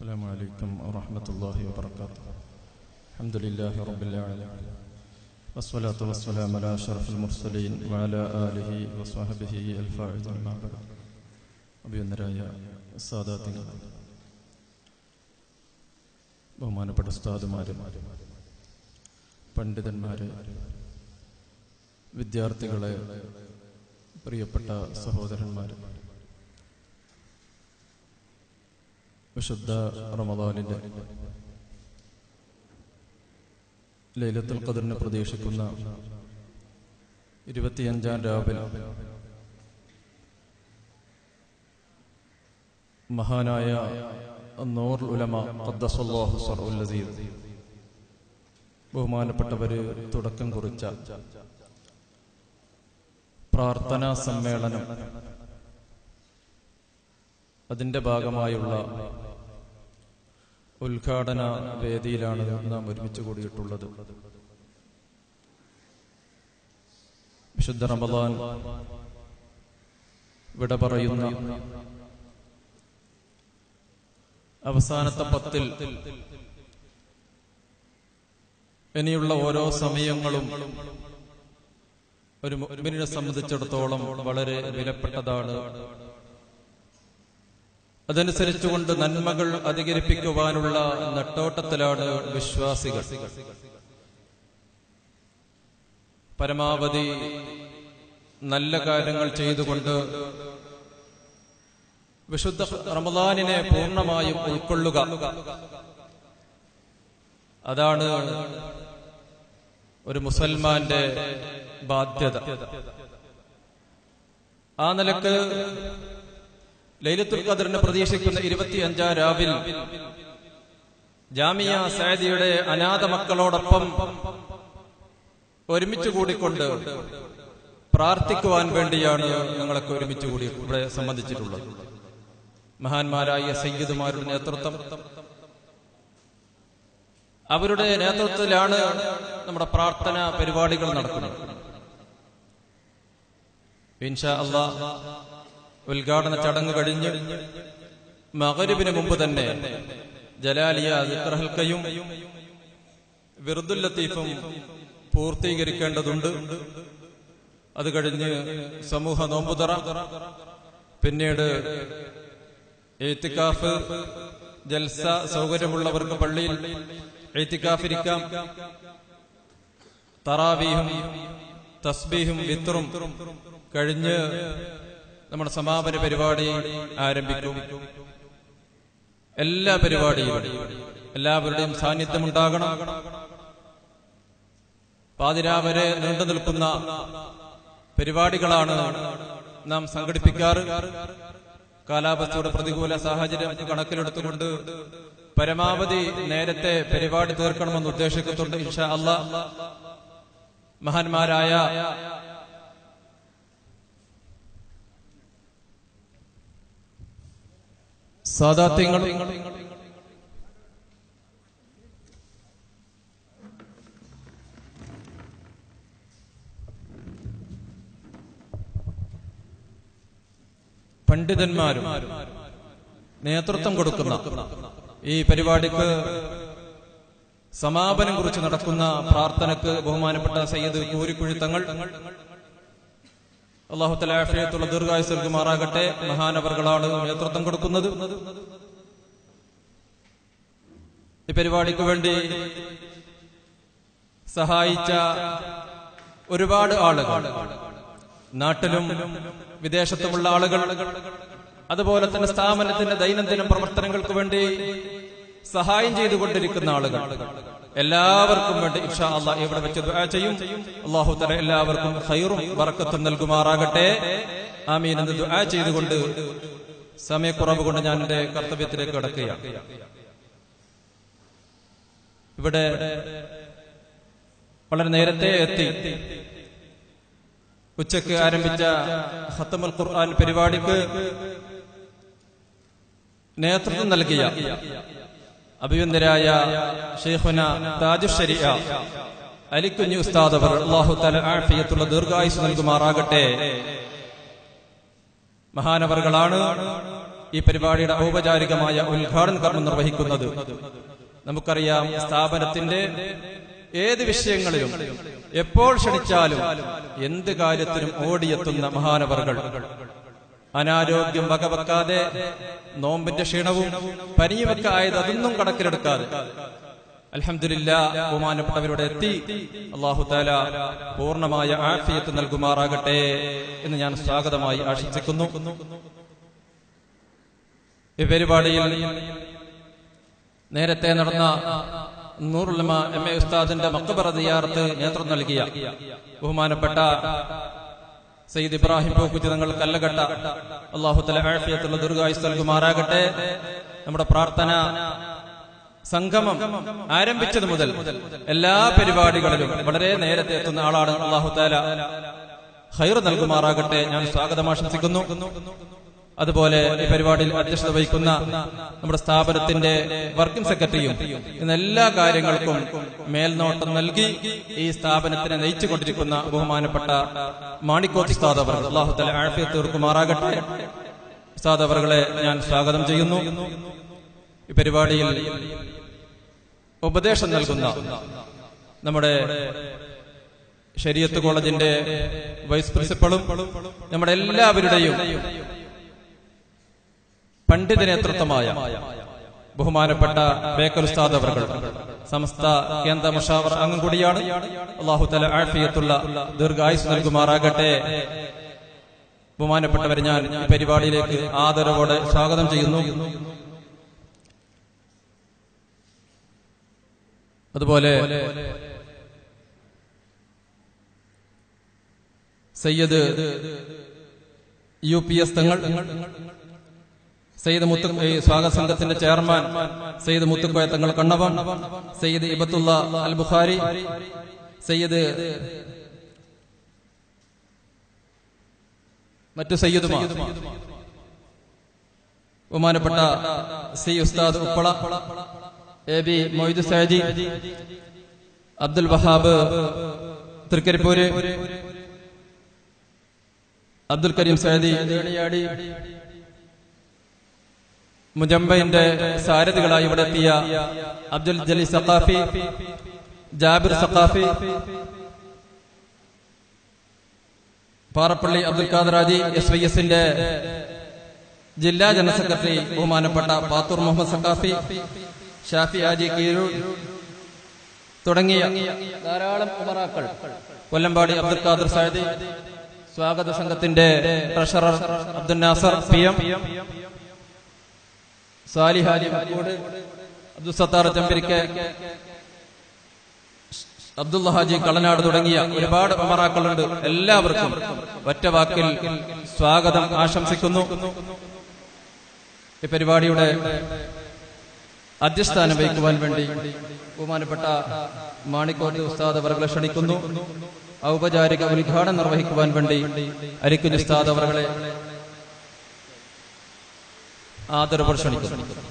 السلام عليكم ورحمة الله وبركاته الحمد لله رب العالمين والصلاة والسلام على أشرف المرسلين وعلى آله وصحبه الفائزين ما بعد അഭിവന്ദരായ സാദാത്യങ്ങൾ ബഹുമാനപ്പെട്ട ഉസ്താദുമാരും പണ്ഡിതന്മാരെ വിദ്യാർത്ഥികളെ പ്രിയപ്പെട്ട സഹോദരന്മാരെ വിശുദ്ധ റമദാനിന്റെ ലൈലത്തുൽ ഖദറിനെ പ്രതീക്ഷിക്കുന്ന ഇരുപത്തിയഞ്ചാം രാവിൽ മഹാനായ നൂർ ഉലമ ഖദ്ദസല്ലാഹു സർഉൽ അസീസ് ബഹുമാനപ്പെട്ടവര് തുടക്കം കുറിച്ച പ്രാർത്ഥനാ സമ്മേളനം അതിന്റെ ഭാഗമായുള്ള ഉദ്ഘാടന വേദിയിലാണ് നാം ഒരുമിച്ച് കൂടിയിട്ടുള്ളത് വിശുദ്ധ റമദാൻ വിട പറയുന്ന അവസാനത്തെ പത്തിൽ ഇനിയുള്ള ഓരോ സമയങ്ങളും ഒരു മുഅ്മിനിനെ സംബന്ധിച്ചിടത്തോളം വളരെ വിലപ്പെട്ടതാണ് അതനുസരിച്ചുകൊണ്ട് നന്മകൾ അധികരിപ്പിക്കുവാനുള്ള നെട്ടോട്ടത്തിലാണ് വിശ്വാസികൾ പരമാവധി നല്ല കാര്യങ്ങൾ ചെയ്തുകൊണ്ട് വിശുദ്ധ റമദാനിനെ പൂർണ്ണമായും ഉൾക്കൊള്ളുക അതാണ് ഒരു മുസൽമാന്റെ ബാധ്യത ആ നിലക്ക് ലൈലത്തുൽ ഖദറിനെ പ്രതീക്ഷിക്കുന്ന ഇരുപത്തിയഞ്ചാം രാവിൽ ജാമിയ സൈദിയുടെ അനാഥ മക്കളോടൊപ്പം ഒരുമിച്ച് കൂടിക്കൊണ്ട് പ്രാർത്ഥിക്കുവാൻ വേണ്ടിയാണ് ഞങ്ങളൊക്കെ ഒരുമിച്ച് കൂടി ഇവിടെ സംബന്ധിച്ചിട്ടുള്ളത് മഹാന്മാരായ സയ്യിദുമാരുടെ നേതൃത്വം അവരുടെ നേതൃത്വത്തിലാണ് നമ്മുടെ പ്രാർത്ഥന പരിപാടികൾ നടക്കുന്നത് ഇൻഷാ അള്ളാ ഉദ്ഘാടന ചടങ്ങ് കഴിഞ്ഞ് മകരിബിന് മുമ്പ് തന്നെ ജലാലിയ ഹൽക്കയും വിറുദുൽ ലത്തീഫും പൂർത്തീകരിക്കേണ്ടതുണ്ട് അത് കഴിഞ്ഞ് സമൂഹ നോമ്പുതറ പിന്നീട് എയ്ത്തിക്കാഫ് ജൽസ സൗകര്യമുള്ളവർക്ക് പള്ളിയിൽ എയ്ത്തിക്കാഫിരിക്കാം തറാവീഹും തസ്ബീഹും വിത്തറും കഴിഞ്ഞ് നമ്മുടെ സമാപന പരിപാടി ആരംഭിക്കും എല്ലാ പരിപാടിയും എല്ലാവരുടെയും സാന്നിധ്യം ഉണ്ടാകണം പാതിരാവരെ നീണ്ടു നിൽക്കുന്ന പരിപാടികളാണ് നാം സംഘടിപ്പിക്കാറ് കാലാവസ്ഥയുടെ പ്രതികൂല സാഹചര്യം കണക്കിലെടുത്തുകൊണ്ട് പരമാവധി നേരത്തെ പരിപാടി തീർക്കണമെന്ന് ഉദ്ദേശിക്കുന്നുണ്ട് ഇൻഷാ അല്ല മഹാന്മാരായ സാദാത്യങ്ങൾ പണ്ഡിതന്മാരും നേതൃത്വം കൊടുക്കുന്ന ഈ പരിപാടിക്ക് സമാപനം കുറിച്ച് നടക്കുന്ന പ്രാർത്ഥനക്ക് ബഹുമാനപ്പെട്ട സയ്യിദ് കൂരിക്കുഴി തങ്ങൾ അള്ളാഹു തലാഫിയത്തുള്ള ദീർഘായുസ് നൽകുമാറാകട്ടെ മഹാനവറുകളാണ് നേതൃത്വം കൊടുക്കുന്നത് ഈ പരിപാടിക്ക് വേണ്ടി സഹായിച്ച ഒരുപാട് ആളുകൾ നാട്ടിലും വിദേശത്തുമുള്ള ആളുകൾ അതുപോലെ തന്നെ സ്ഥാപനത്തിന്റെ ദൈനംദിന പ്രവർത്തനങ്ങൾക്ക് വേണ്ടി സഹായം ചെയ്തുകൊണ്ടിരിക്കുന്ന ആളുകൾ എല്ലാവർക്കും വേണ്ടി ഇൻഷാ അള്ളാഹ് ഇവിടെ വെച്ച് ദുആ ചെയ്യും അള്ളാഹു തല എല്ലാവർക്കും ഖൈറും ബറക്കത്തും നൽകുമാറാകട്ടെ ആമീൻ എന്ന് ദുആ ചെയ്തുകൊണ്ട് സമയക്കുറവ് കൊണ്ട് ഞാൻ എന്റെ കർത്തവ്യത്തിലേക്ക് കിടക്കുകയാണ് ഇവിടെ വളരെ നേരത്തെ എത്തി ഉച്ചക്ക് ആരംഭിച്ച ഖത്തമുൽ ഖുർആൻ പരിപാടിക്ക് നേതൃത്വം നൽകിയ അഭിവന്ദരായ ഷെയ്ഖുന താജുഷരിയ അലിക്കുഞ്ഞു ഉസ്താദ് അവർ അള്ളാഹു തല ആഫിയത്തുള്ള ദീർഘായുസ് നൽകുമാറാകട്ടെ മഹാനവറുകളാണ് ഈ പരിപാടിയുടെ ഔപചാരികമായ ഉദ്ഘാടന കർമ്മം നിർവഹിക്കുന്നത് നമുക്കറിയാം സ്ഥാപനത്തിന്റെ ഏത് വിഷയങ്ങളിലും എപ്പോൾ ക്ഷണിച്ചാലും എന്ത് കാര്യത്തിനും ഓടിയെത്തുന്ന മഹാനവറുകൾ അനാരോഗ്യം വകവെക്കാതെ നോമ്പിന്റെ ക്ഷീണവും പനിയുമൊക്കെ ആയത് അതൊന്നും കണക്കിലെടുക്കാതെ അൽഹംദുലില്ലാ ബഹുമാനപ്പെട്ടവരുടെ എത്തി അള്ളാഹു താല പൂർണ്ണമായ ആഫിയത്ത് നൽകുമാറാകട്ടെ എന്ന് ഞാൻ സ്വാഗതമായി ആശംസിക്കുന്നു ഈ പരിപാടിയിൽ നേരത്തെ നടന്ന നൂറുലമ എം എ ഉസ്താദിന്റെ മക്കബറ ദിയാറത്ത് നേതൃത്വം നൽകിയ ബഹുമാനപ്പെട്ട സയ്യിദ് ഇബ്രാഹിം പൂക്കുറ്റി തങ്ങൾ കല്ലകട്ട അള്ളാഹു തല ആഫിയത്തുള്ള ദീർഘായുസ് നൽകുമാറാകട്ടെ നമ്മുടെ പ്രാർത്ഥന സംഗമം ആരംഭിച്ചത് മുതൽ എല്ലാ പരിപാടികളിലും വളരെ നേരത്തെ എത്തുന്ന ആളാണ് അള്ളാഹു താല ഹൈർ നൽകുമാറാകട്ടെ ഞാൻ സ്വാഗതം ആശംസിക്കുന്നു അതുപോലെ ഈ പരിപാടിയിൽ അധ്യക്ഷത വഹിക്കുന്ന നമ്മുടെ സ്ഥാപനത്തിന്റെ വർക്കിംഗ് സെക്രട്ടറിയും ഇന്ന് എല്ലാ കാര്യങ്ങൾക്കും മേൽനോട്ടം നൽകി ഈ സ്ഥാപനത്തിനെ നയിച്ചുകൊണ്ടിരിക്കുന്ന ബഹുമാനപ്പെട്ട മാണിക്കോത്ത് ഉസ്താദ് അവർ അള്ളാഹു തല ആഫിയത്ത് തീർക്കുമാറാകട്ടെ ഉസ്താദ് അവറുകളെ ഞാൻ സ്വാഗതം ചെയ്യുന്നു ഈ പരിപാടിയിൽ ഉപദേശം നൽകുന്ന നമ്മുടെ ശരീരത്ത് കോളേജിന്റെ വൈസ് പ്രിൻസിപ്പളും നമ്മുടെ എല്ലാവരുടെയും പണ്ഡിത നേതൃത്വമായ ബഹുമാനപ്പെട്ട ബേക്കർ ഉസ്താദ് അവർ സമസ്ത കേന്ദ്ര മുഷാവർ അംഗം കൂടിയാണ് അള്ളാഹു തല ആഫിയത്തുള്ള ദീർഘായുസ് നൽകുമാറാകട്ടെ ബഹുമാനപ്പെട്ടവരെ ഞാൻ ഈ പരിപാടിയിലേക്ക് ആദരവോടെ സ്വാഗതം ചെയ്യുന്നു അതുപോലെ സയ്യദ് യു പി എസ് തങ്ങൾ സയ്യിദ് മുത്തു ഈ സ്വാഗത സംഘത്തിന്റെ ചെയർമാൻ സയ്യിദ് മുത്തുക്കോയ തങ്ങൾ കണ്ണവൻ സയ്യിദ് ഇബത്തുള്ള അൽ ബുഖാരി സയ്യിദ് മറ്റു സയ്യിദുമാർ ബഹുമാനപ്പെട്ട സി ഉസ്താദ് ഉപ്പള എ ബി മൊയ്ദ് സാജി അബ്ദുൽ വഹാബ് തൃക്കരിപ്പൂര് അബ്ദുൽ കരീം സാദി ഏണിയാടി മുജംബൈന്റെ സാരഥികളായി ഇവിടെ എത്തിയ അബ്ദുൽ ജലി സഖാഫി ജാബിർ സഖാഫി പാറപ്പള്ളി അബ്ദുൽ ഖാദറാജി എസ് വൈ എസിന്റെ ജില്ലാ ജനറൽ സെക്രട്ടറി ബഹുമാനപ്പെട്ട പാത്തൂർ മുഹമ്മദ് സഖാഫി ഷാഫി ആജി കീരൂർ തുടങ്ങിയ ധാരാളം ഉമറാക്കൾ കൊല്ലമ്പാടി അബ്ദുൽ ഖാദർ സാദി സ്വാഗത സംഘത്തിന്റെ treasurer Abdul Nasser P M Salihali Makkoot Abdul Sathar Chembarika Abdulla Haji Kalanad തുടങ്ങിയ ഒരുപാട് ഉമറാക്കളുണ്ട് എല്ലാവർക്കും ഒറ്റ വാക്കിൽ സ്വാഗതം ആശംസിക്കുന്നു ഈ പരിപാടിയുടെ അധ്യസ്ഥാനം വഹിക്കുവാൻ വേണ്ടി ബഹുമാനപ്പെട്ട മാണിക്കോട്ട് ഉസ്താദ് അവർകളെ ക്ഷണിക്കുന്നു ഔപചാരിക ഉദ്ഘാടനം നിർവഹിക്കുവാൻ വേണ്ടി അരിക്കുഞ്ഞ് ഉസ്താദ് അവർകളെ ആദരവ് ക്ഷണിക്കുന്നു